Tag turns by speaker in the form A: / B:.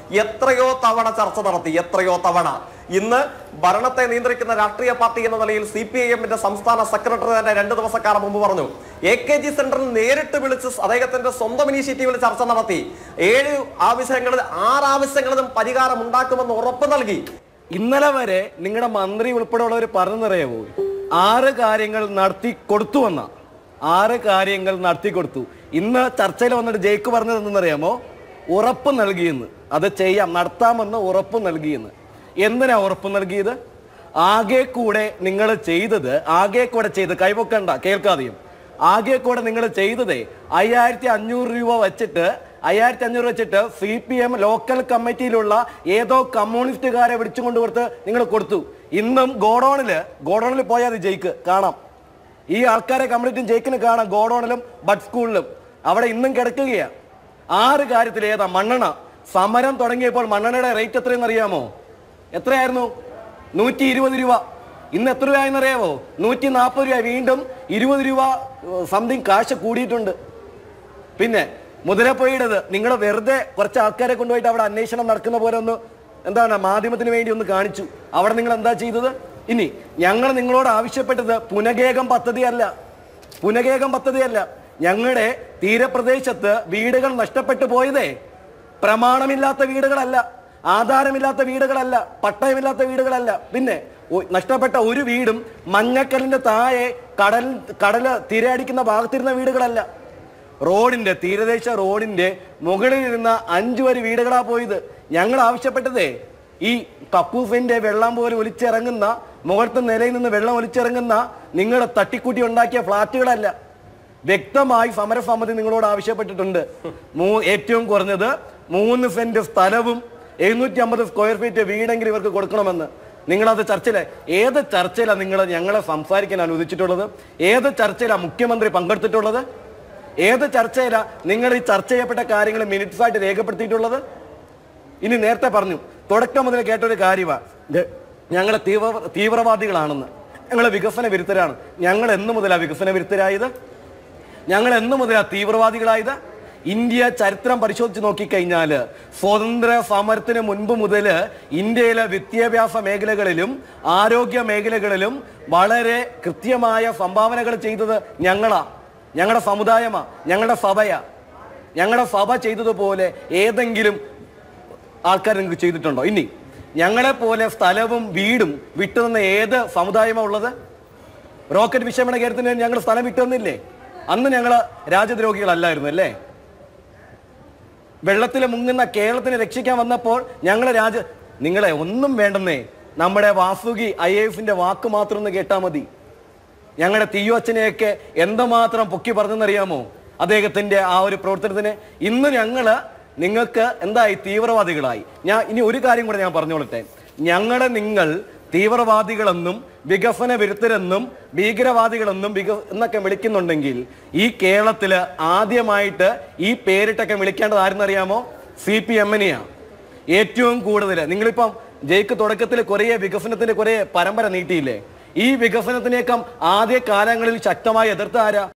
A: എത്രയോ തവണ ചർച്ച നടത്തി എത്രയോ തവണ ഇന്ന് ഭരണത്തെ നിയന്ത്രിക്കുന്ന രാഷ്ട്രീയ പാർട്ടി എന്ന നിലയിൽ സി പി ഐ എമ്മിന്റെ സംസ്ഥാന സെക്രട്ടറി തന്നെ രണ്ട് ദിവസക്കാലം മുമ്പ് പറഞ്ഞു എ കെ ജി സെന്ററിൽ നേരിട്ട് വിളിച്ച് അദ്ദേഹത്തിന്റെ സ്വന്തം ഇനീഷ്യേറ്റീവിൽ ചർച്ച നടത്തി ഏഴ് ആവശ്യങ്ങളിൽ ആറ് ആവശ്യങ്ങളിലും പരിഹാരം ഉണ്ടാക്കുമെന്ന് ഉറപ്പ് നൽകി
B: ഇന്നലെ വരെ നിങ്ങളുടെ മന്ത്രി ഉൾപ്പെടെയുള്ളവർ പറഞ്ഞറിയാവോ ആറ് കാര്യങ്ങൾ നടത്തി കൊടുത്തു വന്ന ആറ് കാര്യങ്ങൾ നടത്തി കൊടുത്തു ഇന്ന് ചർച്ചയിൽ വന്നിട്ട് ജയിക്ക് പറഞ്ഞത് എന്തെന്നറിയാമോ ഉറപ്പ് നൽകിയെന്ന് അത് ചെയ്യാം നടത്താമെന്ന് ഉറപ്പ് നൽകിയെന്ന് എന്തിനാ ഉറപ്പ് നൽകിയത് ആകെ കൂടെ നിങ്ങൾ ചെയ്തത് ആകെ കൂടെ ചെയ്ത് കൈവക്കണ്ട കേൾക്കാതെയും ആകെ കൂടെ നിങ്ങൾ ചെയ്തതേ അയ്യായിരത്തി അഞ്ഞൂറ് രൂപ വെച്ചിട്ട് അയ്യായിരത്തി അഞ്ഞൂറ് വെച്ചിട്ട് സി പി എം ലോക്കൽ കമ്മിറ്റിയിലുള്ള ഏതോ കമ്മ്യൂണിസ്റ്റുകാരെ വിളിച്ചുകൊണ്ട് കൊടുത്ത് നിങ്ങൾ കൊടുത്തു ഇന്നും ഗോഡൌണില് ഗോഡൌണിൽ പോയാൽ അത് ജയിക്ക് കാണാം ഈ ആൾക്കാരെ കംപ്ലീറ്റും ജയിക്കിന് കാണാം ഗോഡൌണിലും ബഡ് സ്കൂളിലും അവിടെ ഇന്നും കിടക്കുകയാണ് ആറ് കാര്യത്തിൽ ഏതാ മണ്ണെണ്ണ സമരം തുടങ്ങിയപ്പോൾ മണ്ണെണ്ണയുടെ റേറ്റ് എത്രയെന്ന് അറിയാമോ എത്രയായിരുന്നു നൂറ്റി ഇരുപത് രൂപ ഇന്ന് എത്ര രൂപയെന്ന് അറിയാമോ നൂറ്റി നാൽപ്പത് രൂപ വീണ്ടും ഇരുപത് രൂപ സംതിങ് കാശ് കൂടിയിട്ടുണ്ട് പിന്നെ മുതലപ്പൊയ്യുടേത് നിങ്ങൾ വെറുതെ കുറച്ച് ആൾക്കാരെ കൊണ്ടുപോയിട്ട് അവിടെ അന്വേഷണം നടക്കുന്ന പോലെ ഒന്ന് എന്താണ് മാധ്യമത്തിന് വേണ്ടി ഒന്ന് കാണിച്ചു അവിടെ നിങ്ങൾ എന്താ ചെയ്തത് ഇനി ഞങ്ങൾ നിങ്ങളോട് ആവശ്യപ്പെട്ടത് പുനഗേകം പദ്ധതിയല്ല പുനഗേകം പദ്ധതിയല്ല ഞങ്ങളുടെ തീരപ്രദേശത്ത് വീടുകൾ നഷ്ടപ്പെട്ടു പോയതേ പ്രമാണമില്ലാത്ത വീടുകളല്ല ആധാരമില്ലാത്ത വീടുകളല്ല പട്ടയമില്ലാത്ത വീടുകളല്ല പിന്നെ ഒ- നഷ്ടപ്പെട്ട ഒരു വീടും മഞ്ഞക്കല്ലിന്റെ താഴെ കടൽ കടല് തിരയടിക്കുന്ന ഭാഗത്തിരുന്ന വീടുകളല്ല റോഡിന്റെ തീരദേശ റോഡിന്റെ മുകളിൽ ഇരുന്ന അഞ്ചു വരി വീടുകളാ പോയത് ഞങ്ങൾ ആവശ്യപ്പെട്ടതേ ഈ കക്കൂസിന്റെ വെള്ളം പോലെ ഒലിച്ചിറങ്ങുന്ന മുകളത്തെ നിലയിൽ നിന്ന് വെള്ളം ഒലിച്ചിറങ്ങുന്ന നിങ്ങൾ തട്ടിക്കൂട്ടി ഉണ്ടാക്കിയ ഫ്ലാറ്റുകളല്ല വ്യക്തമായി സമരസമിതി നിങ്ങളോട് ആവശ്യപ്പെട്ടിട്ടുണ്ട് മൂ ഏറ്റവും കുറഞ്ഞത് മൂന്ന് സെന്റ് സ്ഥലവും എഴുന്നൂറ്റി അമ്പത് സ്ക്വയർ ഫീറ്റ് വീടെങ്കിലും ഇവർക്ക് കൊടുക്കണമെന്ന് നിങ്ങളത് ചർച്ചയിലെ ഏത് ചർച്ചയിലാണ് നിങ്ങൾ ഞങ്ങളെ സംസാരിക്കാൻ അനുവദിച്ചിട്ടുള്ളത് ഏത് ചർച്ചയിലാണ് മുഖ്യമന്ത്രി പങ്കെടുത്തിട്ടുള്ളത് ഏത് ചർച്ചയിലാണ് നിങ്ങൾ ഈ ചർച്ച ചെയ്യപ്പെട്ട കാര്യങ്ങൾ മിനിറ്റ്സ് ആയിട്ട് രേഖപ്പെടുത്തിയിട്ടുള്ളത് ഇനി നേരത്തെ പറഞ്ഞു തുടക്കം മുതൽ കേട്ടൊരു കാര്യമാണ് ഞങ്ങൾ തീവ്ര തീവ്രവാദികളാണെന്ന് ഞങ്ങൾ വികസന വിരുദ്ധരാണ് ഞങ്ങൾ എന്ന് മുതലാണ് വികസന വിരുദ്ധരായത് ഞങ്ങൾ എന്ന് മുതലാണ് തീവ്രവാദികളായത് ഇന്ത്യ ചരിത്രം പരിശോധിച്ച് നോക്കിക്കഴിഞ്ഞാൽ സ്വതന്ത്ര സമരത്തിന് മുൻപ് മുതൽ ഇന്ത്യയിലെ വിദ്യാഭ്യാസ മേഖലകളിലും ആരോഗ്യ മേഖലകളിലും വളരെ കൃത്യമായ സംഭാവനകൾ ചെയ്തത് ഞങ്ങളാ ഞങ്ങളുടെ സമുദായമാ ഞങ്ങളുടെ സഭയാ ഞങ്ങളുടെ സഭ ചെയ്തതുപോലെ ഏതെങ്കിലും ആൾക്കാർ നിങ്ങൾക്ക് ചെയ്തിട്ടുണ്ടോ ഇനി ഞങ്ങളെ പോലെ സ്ഥലവും വീടും വിട്ടുതന്ന ഏത് സമുദായമാണ് ഉള്ളത് റോക്കറ്റ് വിക്ഷേപണ കേരളത്തിന് ഞങ്ങൾ സ്ഥലം വിട്ടുതന്നില്ലേ അന്ന് ഞങ്ങൾ രാജ്യദ്രോഹികളല്ലായിരുന്നു അല്ലേ വെള്ളത്തിൽ മുങ്ങുന്ന കേരളത്തിനെ രക്ഷിക്കാൻ വന്നപ്പോൾ ഞങ്ങളെ രാജ്യ നിങ്ങളെ ഒന്നും വേണ്ടെന്നേ നമ്മുടെ വാസുകി ഐ എഫിന്റെ വാക്ക് മാത്രം ഒന്ന് കേട്ടാൽ മതി ഞങ്ങളുടെ തീയോച്ചനെയൊക്കെ എന്തുമാത്രം പൊക്കി പറഞ്ഞെന്നറിയാമോ അദ്ദേഹത്തിന്റെ ആ ഒരു പ്രവർത്തനത്തിന് ഇന്ന് ഞങ്ങള് നിങ്ങൾക്ക് എന്തായി തീവ്രവാദികളായി ഞാൻ ഇനി ഒരു കാര്യം കൂടെ ഞാൻ പറഞ്ഞോളട്ടെ ഞങ്ങളെ നിങ്ങൾ തീവ്രവാദികളെന്നും വികസന വിരുദ്ധരെന്നും ഭീകരവാദികളെന്നും വിക എന്നൊക്കെ വിളിക്കുന്നുണ്ടെങ്കിൽ ഈ കേരളത്തില് ആദ്യമായിട്ട് ഈ പേരിട്ടൊക്കെ വിളിക്കേണ്ടത് ആരെന്നറിയാമോ സി പി എമ്മിനെയാണ് ഏറ്റവും കൂടുതൽ നിങ്ങളിപ്പം ജയിക്ക് തുടക്കത്തിൽ കുറേ വികസനത്തിന്റെ കുറേ പരമ്പര നീട്ടിയില്ലേ ഈ വികസനത്തിനേക്കാൾ ആദ്യ കാലങ്ങളിൽ ശക്തമായി എതിർത്ത ആരാ